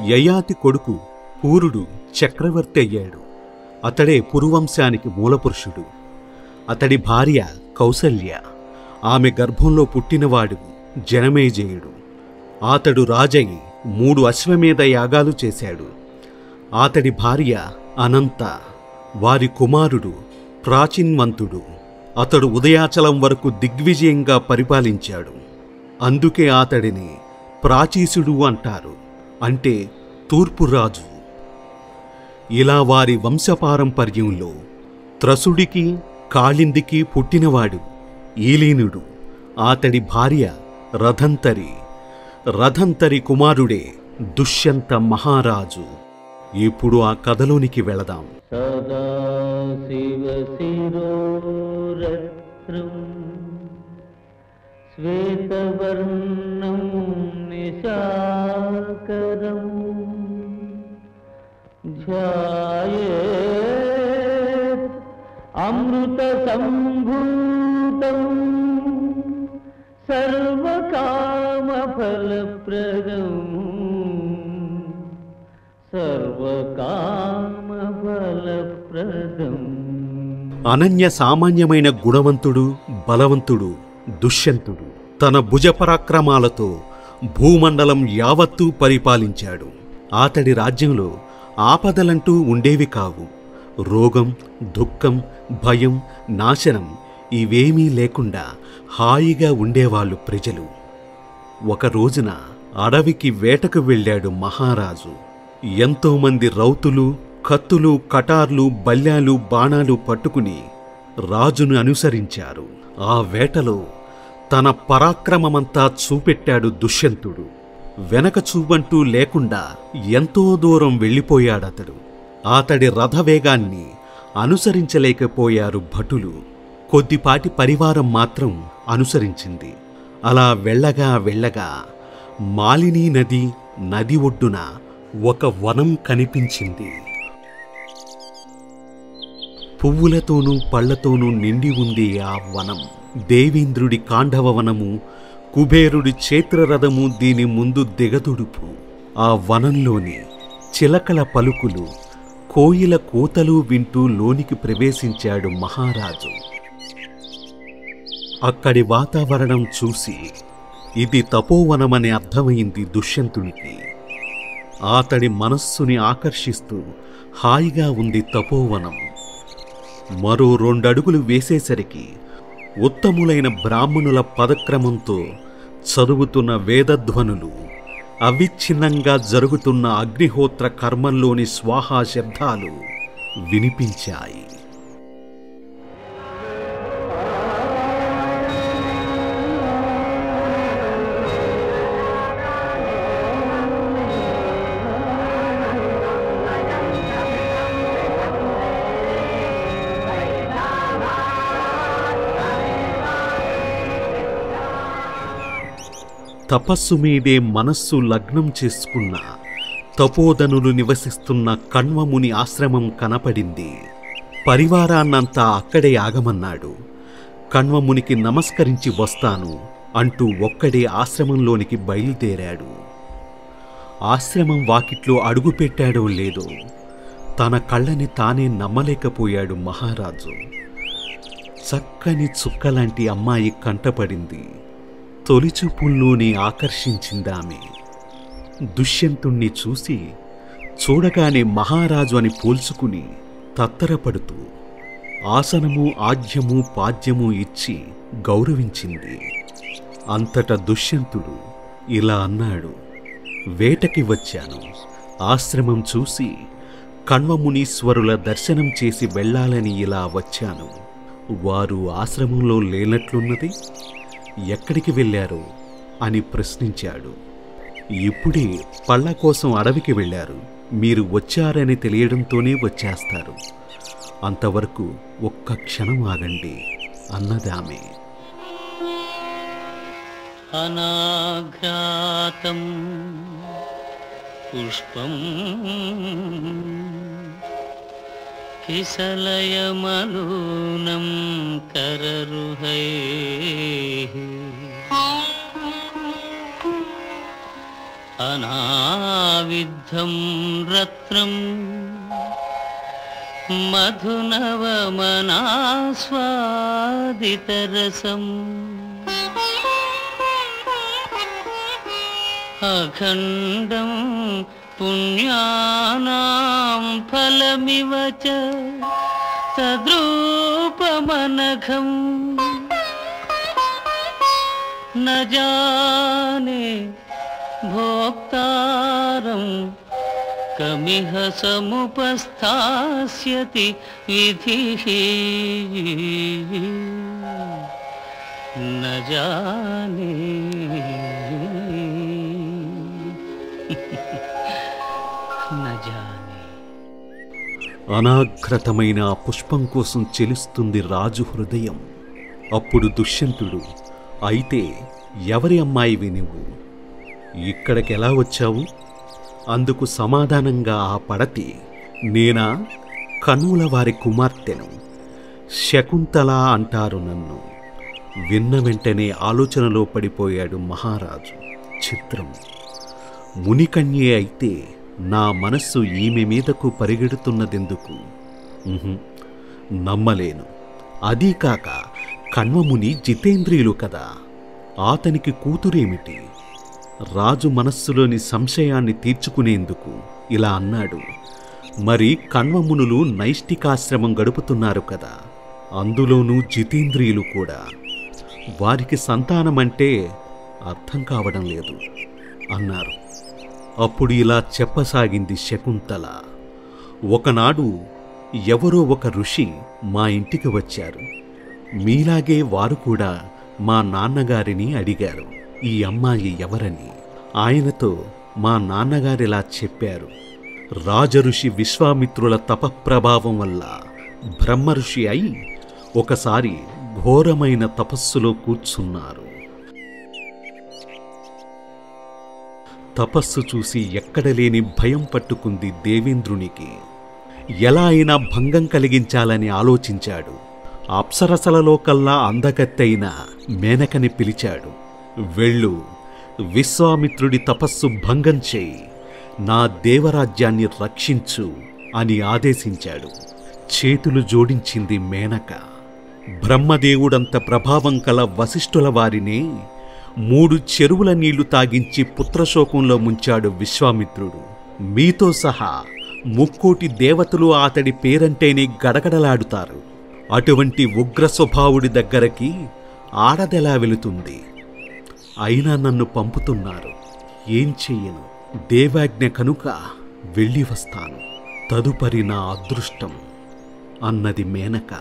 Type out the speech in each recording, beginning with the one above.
యయాతి కొడుకు పూరుడు చక్రవర్తి అయ్యాడు అతడే పురువంశానికి మూలపురుషుడు అతడి భార్య కౌసల్య ఆమె గర్భంలో పుట్టినవాడు జనమేజయుడు అతడు రాజై మూడు అశ్వమేధ యాగాలు చేశాడు అతడి భార్య అనంత వారి కుమారుడు ప్రాచీన్వంతుడు అతడు ఉదయాచలం వరకు దిగ్విజయంగా పరిపాలించాడు అందుకే అతడిని ప్రాచీసుడు అంటారు అంటే తూర్పు రాజు ఇలా వారి వంశపారంపర్యంలో త్రసుడికి కాళిందికి పుట్టినవాడు ఈలీనుడు అతడి భార్య రథంతరి రథంతరి కుమారుడే దుష్యంత మహారాజు ఇప్పుడు ఆ కథలోనికి వెళదాం సదా శివ శిరోరత్నం శ్వేతవర్ణం నిశాకరం ధ్యాయేత్ అమృత సంభూతం సర్వకామ ఫలప్రదం సర్వకామ ఫలప్రదం అనన్య సామాన్యమైన గుణవంతుడు బలవంతుడు దుష్యంతుడు తన భుజపరాక్రమాలతో భూమండలం యావత్తూ పరిపాలించాడు అతడి రాజ్యంలో ఆపదలంటూ ఉండేవి కావు రోగం దుఃఖం భయం నాశనం ఇవేమీ లేకుండా హాయిగా ఉండేవాళ్ళు ప్రజలు ఒక రోజున అడవికి వేటకు వెళ్ళాడు మహారాజు ఎంతోమంది రౌతులు కత్తులు కటార్లు బల్యాలు బాణాలు పట్టుకుని రాజును అనుసరించారు ఆ వేటలో తన పరాక్రమమంతా చూపెట్టాడు దుష్యంతుడు వెనక చూబంటూ లేకుండా ఎంతో దూరం వెళ్ళిపోయాడతడు అతడి రథవేగాన్ని అనుసరించలేకపోయారు భటులు కొద్దిపాటి పరివారం మాత్రం అనుసరించింది అలా వెళ్ళగా వెళ్ళగా మాలినీ నది నది ఒడ్డున ఒక వనం కనిపించింది పువ్వులతోనూ పళ్లతోనూ నిండి ఉంది ఆ వనం దేవేంద్రుడి కాండవ వనము కుబేరుడి క్షేత్రరథము దీని ముందు దిగదుడుపు ఆ వనంలోని చిలకల పలుకులు కోయిల కూతలు వింటూ లోనికి ప్రవేశించాడు మహారాజు అక్కడి వాతావరణం చూసి ఇది తపోవనమని అర్థమైంది దుష్యంతునికి అతడి మనస్సుని ఆకర్షిస్తూ హాయిగా ఉంది తపోవనం మరో రెండడుగులు వేసేసరికి ఉత్తములైన బ్రాహ్మణుల పదక్రమంతో చదువుతున్న వేదధ్వనులు అవిచ్ఛిన్నంగా జరుగుతున్న అగ్నిహోత్ర కర్మంలోని స్వాహా శబ్దాలు వినిపించాయి తపస్సు మీదే మనస్సు లగ్నం చేసుకున్న తపోధనులు నివసిస్తున్న కణ్వముని ఆశ్రమం కనపడింది పరివారాన్నంతా అక్కడే ఆగమన్నాడు కణ్వమునికి నమస్కరించి వస్తాను అంటూ ఒక్కడే ఆశ్రమంలోనికి బయలుదేరాడు ఆశ్రమం వాకిట్లో అడుగుపెట్టాడో లేదో తన కళ్ళని తానే నమ్మలేకపోయాడు మహారాజు చక్కని చుక్కలాంటి అమ్మాయి కంటపడింది తొలిచూపుల్లోనే ఆకర్షించిందామె దుష్యంతుణ్ణి చూసి చూడగానే మహారాజు అని పోల్చుకుని తత్తరపడుతూ ఆసనము ఆజ్యము పాద్యము ఇచ్చి గౌరవించింది అంతట దుష్యంతుడు ఇలా అన్నాడు వేటకి వచ్చాను ఆశ్రమం చూసి కణ్వమునీశ్వరుల దర్శనం చేసి వెళ్ళాలని ఇలా వచ్చాను వారు ఆశ్రమంలో లేనట్లున్నది ఎక్కడికి వెళ్ళారు అని ప్రశ్నించాడు ఇప్పుడే పళ్ళ కోసం అడవికి వెళ్ళారు మీరు వచ్చారని తెలియడంతోనే వచ్చేస్తారు అంతవరకు ఒక్క క్షణం ఆగండి అన్నదామె అనాఘ్రాతం పుష్పం కిసలయమలూనం కరరుహై విద్ధం రత్నం మధునవమనాస్వాదితరసం అఖండం పుణ్యానాం ఫలమివ చ తద్రూపమనఘం न जाने भोक्तारं कमिह समुपस्थास्यति विधिः न जाने न जाने అనాఘ్రతమైన ఆ పుష్పం కోసం చెలుస్తుంది రాజు హృదయం అప్పుడు దుష్యంతుడు అయితే ఎవరి అమ్మాయివి నువ్వు ఇక్కడికి ఎలా వచ్చావు అందుకు సమాధానంగా ఆ పడతి నేనా కనుల వారి కుమార్తెను శకుంతల అంటారు నన్ను విన్న వెంటనే ఆలోచనలో పడిపోయాడు మహారాజు చిత్రం మునికన్యే అయితే నా మనస్సు ఈమె మీదకు పరిగెడుతున్నదెందుకు ఉహుం, నమ్మలేను అదీ కాక కణ్వముని జితేంద్రియులు కదా అతనికి కూతురేమిటి రాజు మనస్సులోని సంశయాన్ని తీర్చుకునేందుకు ఇలా అన్నాడు మరి కణ్వమునులు నైష్టికాశ్రమం గడుపుతున్నారు కదా అందులోనూ జితేంద్రియులు కూడా వారికి సంతానమంటే అర్థం కావడం లేదు అన్నారు అప్పుడు ఇలా చెప్పసాగింది శకుంతల ఒకనాడు ఎవరో ఒక ఋషి మా ఇంటికి వచ్చారు మీలాగే వారు కూడా మా నాన్నగారిని అడిగారు ఈ అమ్మాయి ఎవరని ఆయనతో మా నాన్నగారిలా చెప్పారు రాజఋషి విశ్వామిత్రుల తపఃప్రభావం వల్ల బ్రహ్మఋషి అయి ఒకసారి ఘోరమైన తపస్సులో కూర్చున్నారు తపస్సు చూసి ఎక్కడలేని భయం పట్టుకుంది దేవేంద్రునికి ఎలా అయినా భంగం కలిగించాలని ఆలోచించాడు అప్సరసలలో కల్లా అందగత్తైన మేనకని పిలిచాడు వెళ్ళు విశ్వామిత్రుడి తపస్సు భంగం చేయి నా దేవరాజ్యాన్ని రక్షించు అని ఆదేశించాడు చేతులు జోడించింది మేనక బ్రహ్మదేవుడంత ప్రభావం కల వశిష్ఠుల వారినే మూడు చెరువుల నీళ్లు తాగించి పుత్రశోకంలో ముంచాడు విశ్వామిత్రుడు మీతో సహా ముక్కోటి దేవతలు అతడి పేరంటేనే గడగడలాడుతారు అటువంటి ఉగ్ర స్వభావుడి దగ్గరకి ఆడదెలా వెళుతుంది అయినా నన్ను పంపుతున్నారు ఏం చెయ్యను దేవాజ్ఞ కనుక వెళ్ళి వస్తాను తదుపరి నా అదృష్టం అన్నది మేనక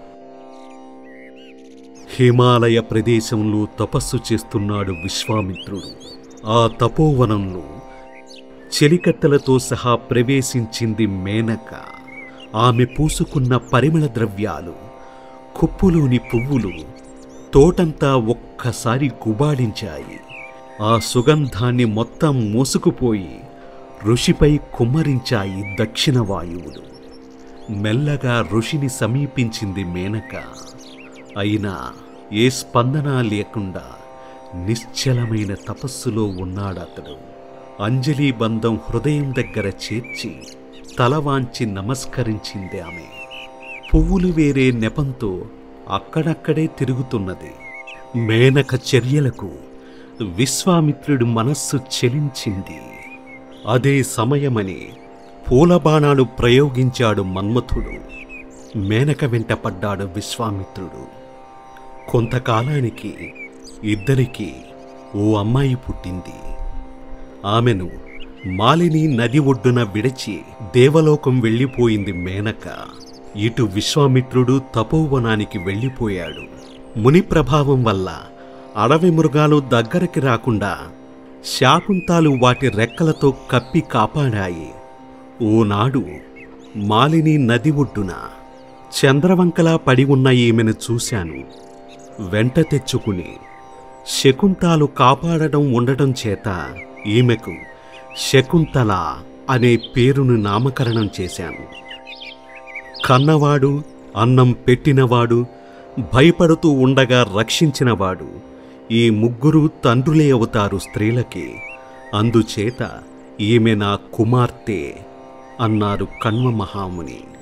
హిమాలయ ప్రదేశంలో తపస్సు చేస్తున్నాడు విశ్వామిత్రుడు ఆ తపోవనంలో చెలికత్తెలతో సహా ప్రవేశించింది మేనక ఆమె పూసుకున్న పరిమళ ద్రవ్యాలు కుప్పులోని పువ్వులు తోటంతా ఒక్కసారి గుబాళించాయి ఆ సుగంధాన్ని మొత్తం మోసుకుపోయి ఋషిపై కుమ్మరించాయి దక్షిణ వాయువులు మెల్లగా ఋషిని సమీపించింది మేనక అయినా ఏ స్పందన లేకుండా నిశ్చలమైన తపస్సులో ఉన్నాడతడు అంజలి బంధం హృదయం దగ్గర చేర్చి తల వాంచి నమస్కరించింది ఆమె పువ్వులు వేరే నెపంతో అక్కడక్కడే తిరుగుతున్నది మేనక చర్యలకు విశ్వామిత్రుడి మనస్సు చెలించింది అదే సమయమని పూలబాణాలు ప్రయోగించాడు మన్మథుడు మేనక వెంట పడ్డాడు విశ్వామిత్రుడు కొంతకాలానికి ఇద్దరికి ఓ అమ్మాయి పుట్టింది ఆమెను మాలిని నది ఒడ్డున విడిచి దేవలోకం వెళ్ళిపోయింది మేనక ఇటు విశ్వామిత్రుడు తపోవనానికి వెళ్ళిపోయాడు ముని ప్రభావం వల్ల అడవి మృగాలు దగ్గరికి రాకుండా శాకుంతాలు వాటి రెక్కలతో కప్పి కాపాడాయి ఓనాడు మాలిని నది ఒడ్డున చంద్రవంకలా పడి ఉన్న ఈమెను చూశాను వెంట తెచ్చుకుని శకుంతాలు కాపాడడం ఉండటం చేత ఈమెకు శకుంతల అనే పేరును నామకరణం చేశాను కన్నవాడు అన్నం పెట్టినవాడు భయపడుతూ ఉండగా రక్షించినవాడు ఈ ముగ్గురు తండ్రులే అవుతారు స్త్రీలకి అందుచేత ఈమె నా కుమార్తె అన్నారు కణ్వ మహాముని